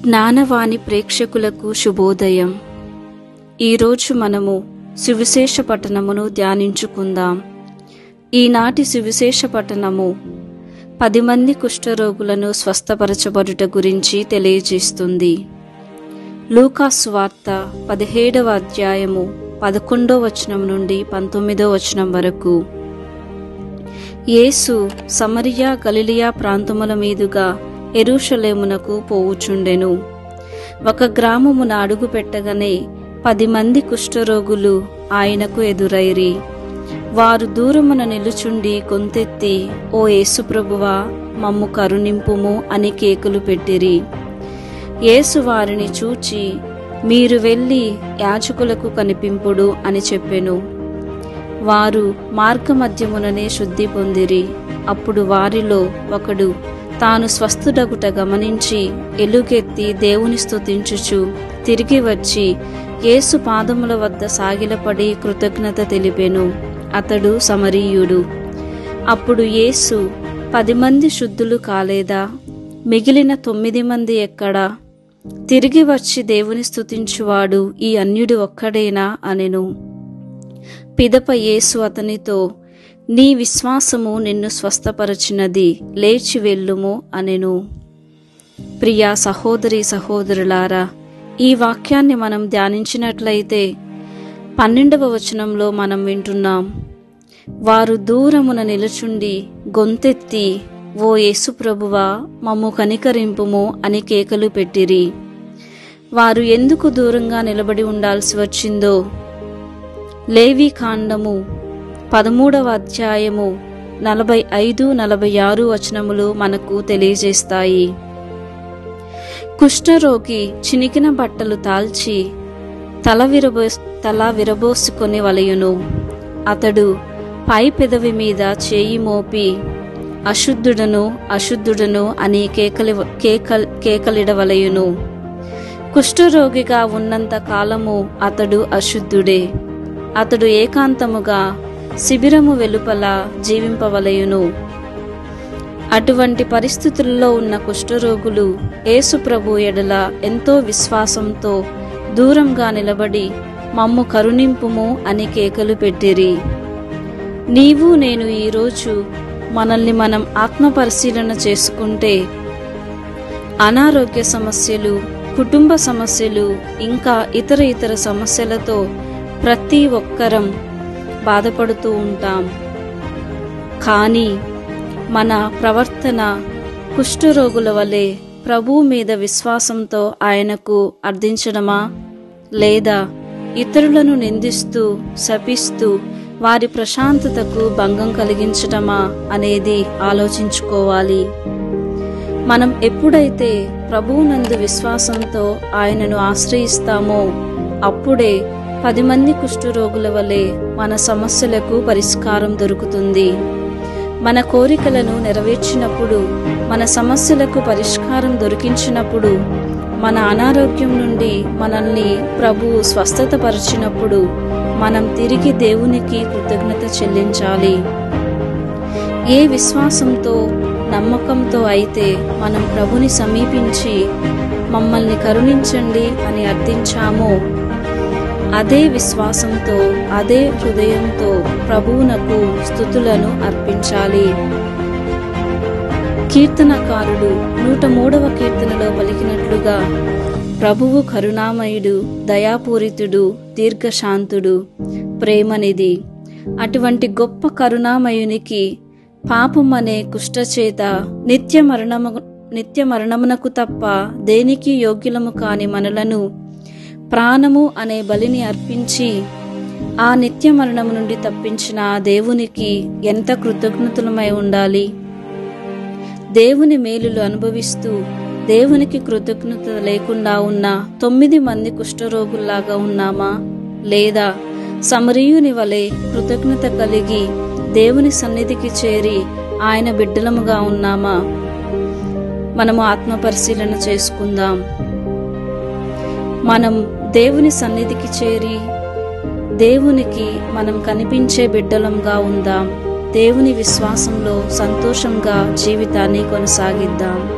జ్ఞానవాణి ప్రేక్షకులకు శుభోదయం ఈరోజు మనము సువిశేష పట్టణమును ధ్యానించుకుందాం ఈనాటి సువిశేష పట్టణము పది మంది కుష్ఠరోగులను స్వస్థపరచబడుట గురించి తెలియజేస్తుంది లూకాసు వార్త పదిహేడవ అధ్యాయము పదకొండో వచనం నుండి పంతొమ్మిదో వచనం వరకు యేసు సమరియా గలిలియా ప్రాంతముల మీదుగా ఎరుషలేమునకు పోవుచుండెను ఒక గ్రామమున అడుగు పెట్టగానే పది మంది కుష్ఠరోగులు ఆయనకు ఎదురైరి వారు దూరమున నిలుచుండి గొంతెత్తి ఓ యేసుప్రభువా మమ్ము కరుణింపుము అని కేకులు పెట్టిరి యేసు వారిని చూచి మీరు వెళ్ళి యాజకులకు కనిపింపుడు అని చెప్పెను వారు మార్గమధ్యముననే శుద్ధి పొందిరి అప్పుడు వారిలో ఒకడు తాను స్వస్థుడగుట గమనించి ఎలుగెత్తి దేవుని స్తుతించుచు తిరిగి వచ్చి యేసు పాదముల వద్ద సాగిలపడి కృతజ్ఞత తెలిపెను అతడు సమరీయుడు అప్పుడు యేసు పది మంది శుద్ధులు కాలేదా మిగిలిన తొమ్మిది మంది ఎక్కడా తిరిగి వచ్చి దేవుని స్తుతించువాడు ఈ అన్యుడు ఒక్కడేనా అనెను పిదప యేసు అతనితో నీ విశ్వాసము నిన్ను స్వస్థపరచినది లేచి వెళ్ళుము అనెను ప్రియా సహోదరి సహోదరులారా ఈ వాక్యాన్ని మనం ధ్యానించినట్లయితే పన్నెండవ వచనంలో మనం వింటున్నాం వారు దూరమున నిలుచుండి గొంతెత్తి ఓ యేసు ప్రభువా మమ్ము కనికరింపుము అని కేకలు పెట్టిరి వారు ఎందుకు దూరంగా నిలబడి ఉండాల్సి వచ్చిందో లేవి కాండము పదమూడవ అధ్యాయము నలభై ఐదు నలభై ఆరు వచనములు మనకు తెలియజేస్తాయి కుష్ఠరోగి చినికిన బట్టలు తాల్చి తల విరబో తల విరబోసుకొని వలయును అతడు పై పెదవి మీద చేయి మోపి అశుద్ధుడను అశుద్ధుడను అని కేకలి కేకల్ కేకలిడవలయును కుష్ఠరోగిగా ఉన్నంత కాలము అతడు అశుద్ధుడే అతడు ఏకాంతముగా శిబిరము వెలుపల జీవింపవలయును అటువంటి పరిస్థితుల్లో ఉన్న కుష్ఠరోగులు యేసుప్రభు ఎడల ఎంతో విశ్వాసంతో దూరంగా నిలబడి మమ్ము కరుణింపుము అని కేకలు పెట్టిరి నీవు నేను ఈరోజు మనల్ని మనం ఆత్మపరిశీలన చేసుకుంటే అనారోగ్య సమస్యలు కుటుంబ సమస్యలు ఇంకా ఇతర ఇతర సమస్యలతో ప్రతి ఒక్కరం బాధపడుతూ ఉంటాం కానీ మన ప్రవర్తన కుష్ఠరోగుల వలె ప్రభువు మీద విశ్వాసంతో ఆయనకు అర్థించడమా లేదా ఇతరులను నిందిస్తూ శపిస్తూ వారి ప్రశాంతతకు భంగం కలిగించటమా అనేది ఆలోచించుకోవాలి మనం ఎప్పుడైతే ప్రభువునందు విశ్వాసంతో ఆయనను ఆశ్రయిస్తామో అప్పుడే పది మంది కుష్ఠరోగుల వలె మన సమస్యలకు పరిష్కారం దొరుకుతుంది మన కోరికలను నెరవేర్చినప్పుడు మన సమస్యలకు పరిష్కారం దొరికించినప్పుడు మన అనారోగ్యం నుండి మనల్ని ప్రభువు స్వస్థత పరిచినప్పుడు మనం తిరిగి దేవునికి కృతజ్ఞత చెల్లించాలి ఏ విశ్వాసంతో నమ్మకంతో అయితే మనం ప్రభుని సమీపించి మమ్మల్ని కరుణించండి అని అర్థించామో అదే విశ్వాసంతో అదే హృదయంతో ప్రభువునకు స్థుతులను అర్పించాలి కీర్తనకారుడు నూట మూడవ కీర్తనలో పలికినట్లుగా ప్రభువు కరుణామయుడు దయాపూరితుడు దీర్ఘశాంతుడు ప్రేమనిది అటువంటి గొప్ప కరుణామయునికి పాపం అనే కుష్ఠచేత నిత్య మరణము నిత్య మరణమునకు తప్ప దేనికి యోగ్యులము కాని మనలను ప్రాణము అనే బలిని అర్పించి ఆ నిత్య మరణము నుండి తప్పించిన ఆ దేవునికి ఎంత కృతజ్ఞతలమై ఉండాలి దేవుని మేలులు అనుభవిస్తూ దేవునికి కృతజ్ఞత లేకుండా ఉన్న తొమ్మిది మంది కుష్ఠరోగుల్లాగా ఉన్నామా లేదా సమరీయుని వలె కృతజ్ఞత కలిగి దేవుని సన్నిధికి చేరి ఆయన బిడ్డలముగా ఉన్నామా మనము ఆత్మపరిశీలన చేసుకుందాం మనం దేవుని సన్నిధికి చేరి దేవునికి మనం కనిపించే బిడ్డలంగా ఉందాం దేవుని విశ్వాసంలో సంతోషంగా జీవితాన్ని కొనసాగిద్దాం